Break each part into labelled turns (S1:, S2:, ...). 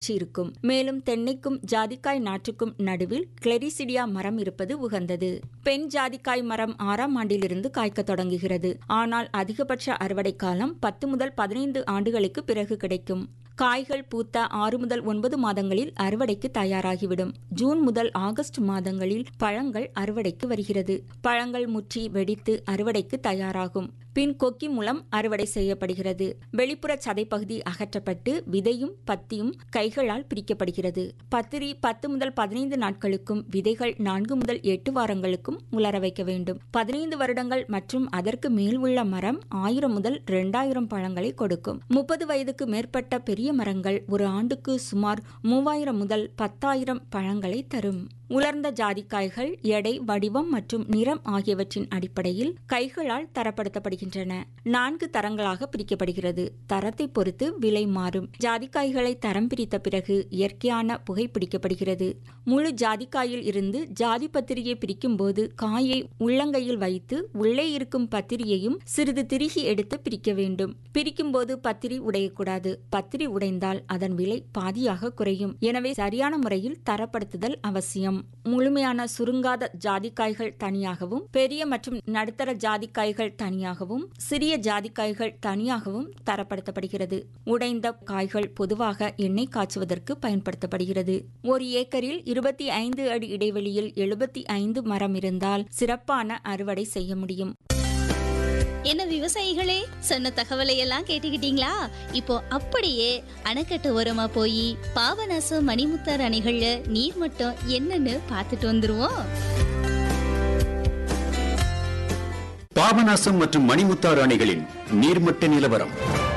S1: வளர்ச்சி இருக்கும் மேலும் தென்னைக்கும் ஜாதிக்காய் நாற்றுக்கும் நடுவில் கிளெரிசிடியா மரம் இருப்பது உகந்தது பெண் ஜாதிக்காய் மரம் ஆறாம் ஆண்டிலிருந்து காய்க்க தொடங்குகிறது ஆனால் அதிகபட்ச அறுவடை காலம் பத்து முதல் பதினைந்து ஆண்டுகளுக்கு பிறகு கிடைக்கும் காய்கள் பூத்த ஆறு முதல் ஒன்பது மாதங்களில் அறுவடைக்கு தயாராகிவிடும் ஜூன் முதல் ஆகஸ்ட் மாதங்களில் பழங்கள் அறுவடைக்கு வருகிறது பழங்கள் முற்றி வெடித்து அறுவடைக்கு தயாராகும் பின் கொக்கி மூலம் அறுவடை செய்யப்படுகிறது வெளிப்புற சதைப்பகுதி அகற்றப்பட்டு விதையும் பத்தியும் கைகளால் பிரிக்கப்படுகிறது பத்திரி பத்து முதல் பதினைந்து நாட்களுக்கும் விதைகள் நான்கு முதல் எட்டு வாரங்களுக்கும் உலர வைக்க வேண்டும் பதினைந்து வருடங்கள் மற்றும் அதற்கு மேல் உள்ள மரம் ஆயிரம் முதல் இரண்டாயிரம் பழங்களை கொடுக்கும் முப்பது வயதுக்கு மேற்பட்ட பெரிய மரங்கள் ஒரு ஆண்டுக்கு சுமார் மூவாயிரம் முதல் பத்தாயிரம் பழங்களை தரும் உலர்ந்த ஜாதிக்காய்கள் எடை வடிவம் மற்றும் நிறம் ஆகியவற்றின் அடிப்படையில் கைகளால் தரப்படுத்தப்படுகின்றன நான்கு தரங்களாக பிரிக்கப்படுகிறது தரத்தை பொறுத்து விலை மாறும் ஜாதிக்காய்களை தரம் பிரித்த பிறகு இயற்கையான புகை பிடிக்கப்படுகிறது முழு ஜாதிக்காயில் இருந்து ஜாதி பத்திரிகை பிரிக்கும் போது காயை உள்ளங்கையில் வைத்து உள்ளே இருக்கும் பத்திரியையும் சிறிது திருகி எடுத்து பிரிக்க வேண்டும் பிரிக்கும் போது பத்திரி உடையக்கூடாது பத்திரி உடைந்தால் அதன் விலை பாதியாக குறையும் எனவே சரியான முறையில் தரப்படுத்துதல் அவசியம் முழுமையான சுருங்காத ஜாதிக்காய்கள் தனியாகவும் பெரிய மற்றும் நடுத்தர ஜாதிக்காய்கள் தனியாகவும் சிறிய ஜாதிக்காய்கள் தனியாகவும் தரப்படுத்தப்படுகிறது உடைந்த காய்கள் பொதுவாக எண்ணெய் காய்ச்சுவதற்கு பயன்படுத்தப்படுகிறது ஒரு ஏக்கரில் இருபத்தி ஐந்து அடி இடைவெளியில் எழுபத்தி ஐந்து மரம் இருந்தால் சிறப்பான அறுவடை செய்ய முடியும்
S2: என்ன விவசாயிகளே சொன்ன தகவலை எல்லாம் கேட்டுக்கிட்டீங்களா இப்போ அப்படியே அணைக்கட்டு ஓரமா போய் பாபநாசம் மணிமுத்தார் அணைகள்ல நீர் மட்டம் என்னன்னு பார்த்துட்டு வந்துருவோம்
S3: பாபநாசம் மற்றும் மணிமுத்தாறு அணைகளின் நீர்மட்ட நிலவரம்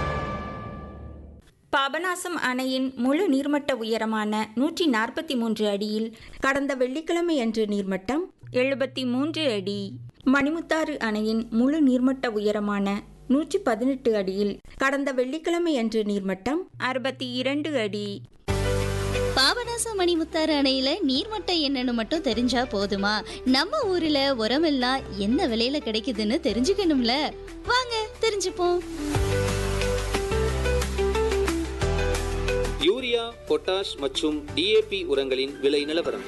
S1: பாபநாசம் அணையின் முழு நீர்மட்ட உயரமான நூற்றி நாற்பத்தி மூன்று அடியில் கடந்த வெள்ளிக்கிழமை அன்று நீர்மட்டம் எழுபத்தி மூன்று அடி மணிமுத்தாறு அணையின் முழு நீர்மட்ட உயரமான நூற்றி பதினெட்டு அடியில் கடந்த வெள்ளிக்கிழமை அன்று நீர்மட்டம் அறுபத்தி இரண்டு அடி
S2: பாபநாசம் மணிமுத்தாறு அணையில நீர்மட்டம் என்னன்னு மட்டும் தெரிஞ்சா போதுமா நம்ம ஊர்ல உரமெல்லாம் என்ன விலையில கிடைக்குதுன்னு தெரிஞ்சுக்கணும்ல வாங்க தெரிஞ்சுப்போம்
S4: யூரியா பொட்டாஷ் மற்றும் டிஏபி உரங்களின் விலை நிலவரம்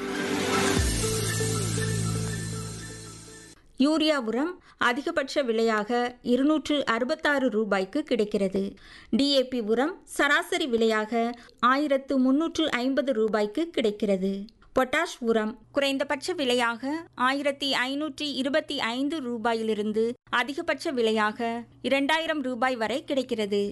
S1: யூரியா உரம் அதிகபட்ச விலையாக இருநூற்று அறுபத்தாறு ரூபாய்க்கு கிடைக்கிறது டிஏபி உரம் சராசரி விலையாக ஆயிரத்து முன்னூற்று ஐம்பது ரூபாய்க்கு கிடைக்கிறது பொட்டாஷ் உரம் குறைந்தபட்ச விலையாக ஆயிரத்தி ஐநூற்றி இருபத்தி ஐந்து ரூபாயிலிருந்து அதிகபட்ச விலையாக இரண்டாயிரம் ரூபாய் வரை கிடைக்கிறது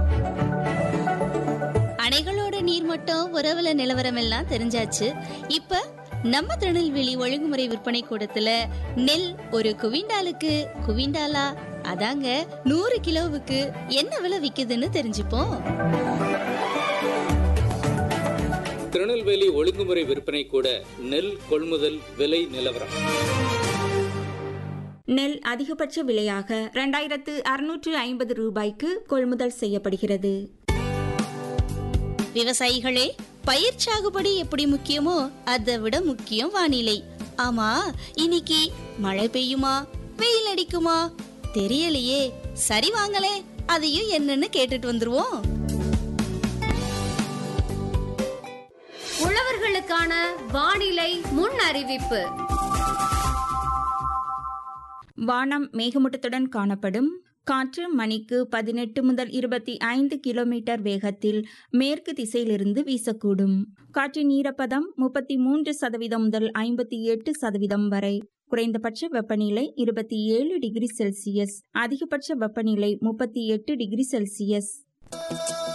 S2: அணைகளோட நீர்மட்டம் உறவுல நிலவரம் எல்லாம் தெரிஞ்சாச்சு இப்ப நம்ம திருநெல்வேலி ஒழுங்குமுறை விற்பனை கூடத்துல நெல் ஒரு குவிண்டாலுக்கு குவிண்டாலா அதாங்க நூறு கிலோவுக்கு என்ன விலை விக்குதுன்னு தெரிஞ்சுப்போம்
S4: திருநெல்வேலி ஒழுங்குமுறை விற்பனை கூட நெல் கொள்முதல் விலை நிலவரம்
S1: நெல் அதிகபட்ச விலையாக இரண்டாயிரத்து அறுநூற்று ஐம்பது ரூபாய்க்கு கொள்முதல் செய்யப்படுகிறது
S2: விவசாயிகளே பயிர் சாகுபடி எப்படி முக்கியமோ அதை விட முக்கியம் வானிலை ஆமா இன்னைக்கு மழை பெய்யுமா வெயில் அடிக்குமா தெரியலையே சரி வாங்களே அதையும் என்னன்னு கேட்டுட்டு வந்துருவோம்
S5: உழவர்களுக்கான வானிலை முன் அறிவிப்பு
S1: வானம் மேகமூட்டத்துடன் காணப்படும் காற்று மணிக்கு பதினெட்டு முதல் இருபத்தி ஐந்து கிலோமீட்டர் வேகத்தில் மேற்கு திசையிலிருந்து வீசக்கூடும் காற்றின் ஈரப்பதம் முப்பத்தி மூன்று சதவீதம் முதல் ஐம்பத்தி எட்டு சதவீதம் வரை குறைந்தபட்ச வெப்பநிலை இருபத்தி ஏழு டிகிரி செல்சியஸ் அதிகபட்ச வெப்பநிலை முப்பத்தி எட்டு டிகிரி செல்சியஸ்